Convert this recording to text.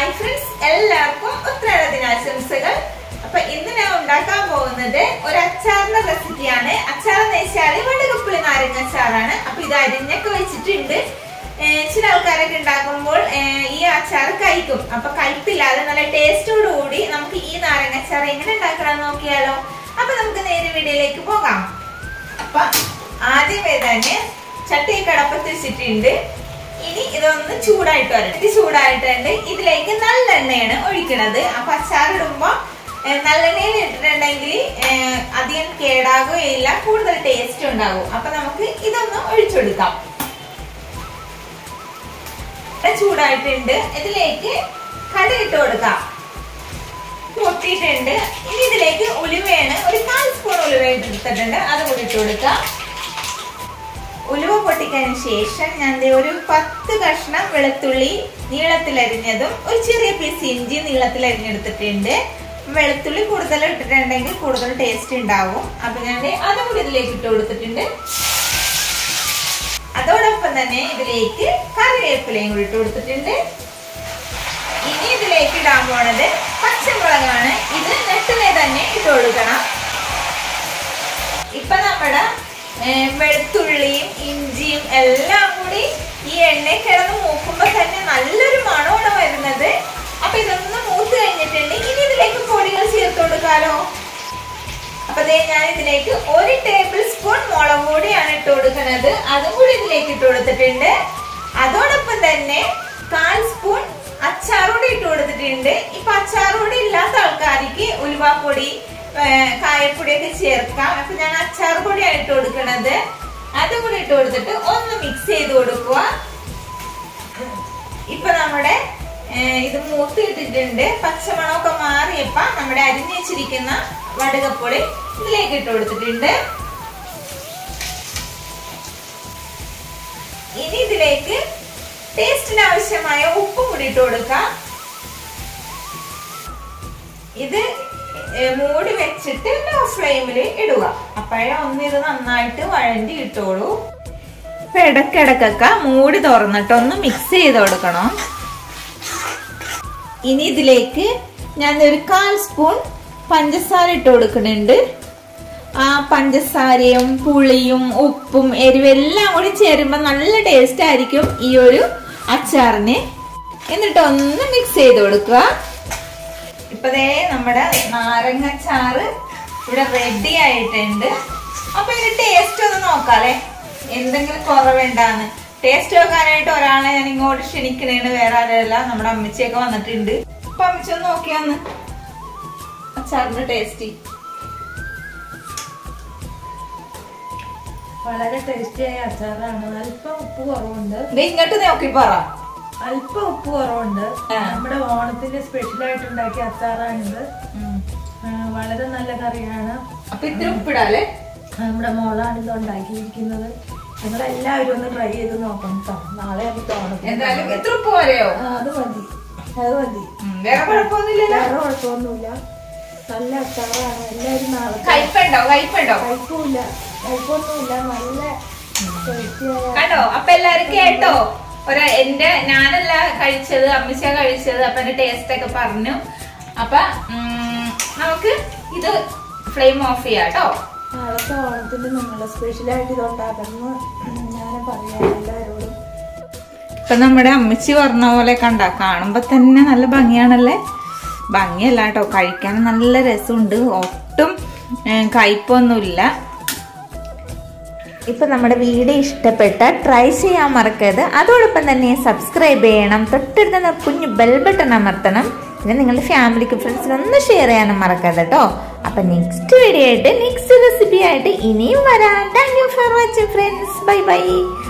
Hi friends എല്ലാവർക്കും ഉത്രാട ദിനാശംസകൾ അപ്പൊ ഇന്ന് ഞാൻ ഉണ്ടാക്കാൻ പോകുന്നത് ഒരു അച്ചാറിന്റെ റെസിപ്പിയാണ് അച്ചാർ എന്ന് വെച്ചാല് വടുകപ്പുളി നാരങ്ങ അച്ചാറാണ് അപ്പൊ ഇത് അരിഞ്ഞൊക്കെ വെച്ചിട്ടുണ്ട് ഏഹ് ചില ആൾക്കാരൊക്കെ ഉണ്ടാക്കുമ്പോൾ ഏഹ് ഈ അച്ചാർ കഴിക്കും അപ്പൊ കയ്പില്ലാതെ നല്ല ടേസ്റ്റോട് കൂടി നമുക്ക് ഈ നാരങ്ങ അച്ചാർ എങ്ങനെ ഉണ്ടാക്കണം നോക്കിയാലോ അപ്പൊ നമുക്ക് നേരെ വീഡിയോയിലേക്ക് പോകാം അപ്പൊ ആദ്യമേ തന്നെ ചട്ടി കടപ്പത്ത് വെച്ചിട്ടുണ്ട് ഇനി ഇതൊന്ന് ചൂടായിട്ട് വരട്ടെ ഇത് ചൂടായിട്ടുണ്ട് ഇതിലേക്ക് നല്ലെണ്ണയാണ് ഒഴിക്കണത് അപ്പൊ അച്ചാറിടുമ്പോ ഏഹ്, നല്ലെണ്ണയിൽ ഇട്ടിട്ടുണ്ടെങ്കിൽ ഏഹ്, അധികം കേടാകുകയില്ല കൂടുതൽ ടേസ്റ്റ് ഉണ്ടാകും അപ്പൊ നമുക്ക് ഇതൊന്ന് ഒഴിച്ചെടുക്കാം ഇത് ചൂടായിട്ടുണ്ട് ഇതിലേക്ക് കടുകിട്ട് കൊടുക്കാം പൊട്ടിയിട്ടുണ്ട് ഇനി ഇതിലേക്ക് ഉലുവയാണ് ഒരു കാൽ സ്പൂൺ ഉലുവ എടുത്തിട്ടുണ്ട് അത് കൂടി ഇട്ട് കൊടുക്കാം ഉലുവ പൊട്ടിക്കതിന് ശേഷം ഞാൻ ദേ ഒരു പത്ത് കഷ്ണം വെളുത്തുള്ളി നീളത്തിലരിഞ്ഞതും ഒരു ചെറിയ പീസ് ഇഞ്ചി നീളത്തിലരിഞ്ഞെടുത്തിട്ടുണ്ട് വെളുത്തുള്ളി കൂടുതൽ ഇട്ടിട്ടുണ്ടെങ്കിൽ കൂടുതൽ ടേസ്റ്റ് ഉണ്ടാവും അപ്പൊ ഞാൻ ദേ അതും കൂടി ഇതിലേക്ക് ഇട്ട് കൊടുത്തിട്ടുണ്ട് അതോടൊപ്പം തന്നെ ഇതിലേക്ക് കറിവേപ്പിലയും കൂടി ഇട്ട് കൊടുത്തിട്ടുണ്ട് ഇനി ഇതിലേക്ക് ഇടാൻ പോണത് പച്ചമുളകാണ് ഇത് നെട്ടിനെ തന്നെ ഇട്ട് കൊടുക്കണം ഇപ്പൊ നമ്മുടെ ഏർ, വെളുത്തുള്ളിയും ഇഞ്ചിയും എല്ലാം കൂടി ഈ എണ്ണ കിടന്ന് മൂക്കുമ്പോ തന്നെ നല്ലൊരു മണമാണ് വരുന്നത് അപ്പൊ ഇതൊന്ന് മൂത്ത് കഴിഞ്ഞിട്ടുണ്ട് ഇനി ഇതിലേക്ക് പൊടികൾ ചേർത്ത് കൊടുക്കാലോ അപ്പൊ ദേ ഞാൻ ഇതിലേക്ക് ഒരു ടേബിൾ സ്പൂൺ മുളക് പൊടിയാണ് ഇട്ട് കൊടുക്കുന്നത് അതും കൂടി ഇതിലേക്ക് ഇട്ട് കൊടുത്തിട്ടുണ്ട് അതോടൊപ്പം തന്നെ കാൽ സ്പൂൺ അച്ചാറൂടി ഇട്ട് കൊടുത്തിട്ടുണ്ട് ഇപ്പൊ അച്ചാറൂടി ഇല്ലാത്ത ആൾക്കാർക്ക് ഉലുവാപ്പൊടി ഏർ, കായപ്പൊടിയൊക്കെ ചേർക്കാം അപ്പൊ ഞാൻ അച്ചാർ പൊടിയാണ് ഇട്ട് കൊടുക്കുന്നത് അതും കൂടി ഇട്ട് കൊടുത്തിട്ട് ഒന്ന് മിക്സ് ചെയ്ത് കൊടുക്കുക ഇപ്പൊ നമ്മുടെ ഏർ, ഇത് മൂത്ത് ഇട്ടിട്ടുണ്ട് പച്ചമണമൊക്കെ മാറിയപ്പോ നമ്മുടെ അരിഞ്ഞു വെച്ചിരിക്കുന്ന വടുകപ്പൊടി ഇതിലേക്ക് ഇട്ട് കൊടുത്തിട്ടുണ്ട് ഇനി ഇതിലേക്ക് ടേസ്റ്റിന് ആവശ്യമായ ഉപ്പും കൂടി ഇട്ട് കൊടുക്കാം ഇത് ഏ, മൂടി വെച്ചിട്ട് ലോ ഫ്ലെയിമിൽ ഇടുക അപ്പോഴേ ഒന്ന് ഇത് നന്നായിട്ട് വഴണ്ടി ഇട്ടോളൂ ഇപ്പൊ ഇടക്കിടക്കൊക്കെ മൂടി തുറന്നിട്ട് ഒന്ന് മിക്സ് ചെയ്ത് കൊടുക്കണം ഇനി ഇതിലേക്ക് ഞാൻ ഒരു കാൽ സ്പൂൺ പഞ്ചസാര ഇട്ട് കൊടുക്കുന്നുണ്ട് ആ പഞ്ചസാരയും പുളിയും ഉപ്പും എരിവെല്ലാം കൂടി ചേരുമ്പോൾ നല്ല ടേസ്റ്റ് ആയിരിക്കും ഈ ഒരു അച്ചാറിന് എന്നിട്ട് ഒന്ന് മിക്സ് ചെയ്ത് കൊടുക്കുക ഇപ്പതേ നമ്മുടെ നാരങ്ങ അച്ചാറ് ഇവിടെ റെഡി ആയിട്ടുണ്ട് അപ്പൊ ഇതിന്റെ ടേസ്റ്റ് ഒന്ന് നോക്കാല്ലേ എന്തെങ്കിലും കുറവുണ്ടാന്ന് ടേസ്റ്റ് നോക്കാനായിട്ട് ഒരാളെ ഞാൻ ഇങ്ങോട്ട് ക്ഷണിക്കണേണ് വേറെ ആരല്ല നമ്മുടെ അമ്മച്ചിയൊക്കെ വന്നിട്ടുണ്ട് അപ്പൊ അമ്മച്ചി ഒന്ന് നോക്കിയാന്ന് അച്ചാറിന്റെ ടേസ്റ്റ് വളരെ ടേസ്റ്റിയായ അച്ചാറാണ് അല്പം ഉപ്പ് കുറവുണ്ട് ദേ ഇങ്ങോട്ട് നോക്കി പറ അല്പം ഉപ്പ് കുറവുണ്ട് ആ. നമ്മുടെ ഓണത്തിന്റെ സ്പെഷ്യൽ ആയിട്ട് ഉണ്ടാക്കിയ അച്ചാറാണിത് ആ, വളരെ നല്ല കറിയാണ് അപ്പൊ ഇത്തിരി ഉപ്പിടാല്ലേ നമ്മുടെ മോളാണ് ഇത് ഉണ്ടാക്കിയിരിക്കുന്നത് നിങ്ങൾ എല്ലാവരും ഒന്ന് ട്രൈ ചെയ്ത് നോക്കണം കേട്ടോ നാളെ നമുക്ക് ഓണത്തിന് എന്തായാലും ഇത്ര ഉപ്പ് പോരെയോ ആ, അത് മതി അത് മതി ഉം, വേറെ കുഴപ്പമൊന്നുമില്ലല്ലോ വേറെ കുഴപ്പമൊന്നുമില്ല നല്ല അച്ചാറാണ് എല്ലാവരും നാളെ കയ്പുണ്ടോ കയ്പുണ്ടോ കഴിപ്പില്ല കഴിപ്പൊന്നുമില്ല നല്ല ടേസ്റ്റിയായ കണ്ടോ അപ്പൊ എല്ലാരും കേട്ടോ ഒരു എന്റെ ഞാനല്ല കഴിച്ചത് അമ്മച്ച കഴിച്ചത് അപ്പൊ എന്റെ ടേസ്റ്റ് ഒക്കെ പറഞ്ഞു അപ്പൊ ഉം, നമുക്ക് ഇത് ഫ്ലെയിം ഓഫ് ചെയ്യാം കേട്ടോ നാളത്തെ ഓണത്തിന് നിങ്ങൾ സ്പെഷ്യലായിട്ട് ഇത് ഉണ്ടാക്കണം ഞാൻ പറയാം എല്ലാവരോടും ഇപ്പൊ നമ്മുടെ അമ്മച്ചി പറഞ്ഞ പോലെ കണ്ട കാണുമ്പോ തന്നെ നല്ല ഭംഗിയാണല്ലേ ഭംഗിയല്ല കേട്ടോ കഴിക്കാൻ നല്ല രസമുണ്ട് ഒട്ടും ഏർ, കയ്പൊന്നുമില്ല ഇപ്പൊ നമ്മുടെ വീഡിയോ ഇഷ്ടപ്പെട്ട ട്രൈ ചെയ്യാൻ മറക്കരുത് അതോടൊപ്പം തന്നെ സബ്സ്ക്രൈബ് ചെയ്യണം തൊട്ടടുത്ത കുഞ്ഞു ബെൽ ബട്ടൺ അമർത്തണം പിന്നെ നിങ്ങളുടെ ഫാമിലിക്ക് ഫ്രണ്ട്സിന് ഒന്ന് ഷെയർ ചെയ്യാനും മറക്കരുത് കേട്ടോ അപ്പൊ നെക്സ്റ്റ് വീഡിയോ ആയിട്ട് നെക്സ്റ്റ് റെസിപ്പി ആയിട്ട് ഇനിയും വരാം thank you for watching friends bye by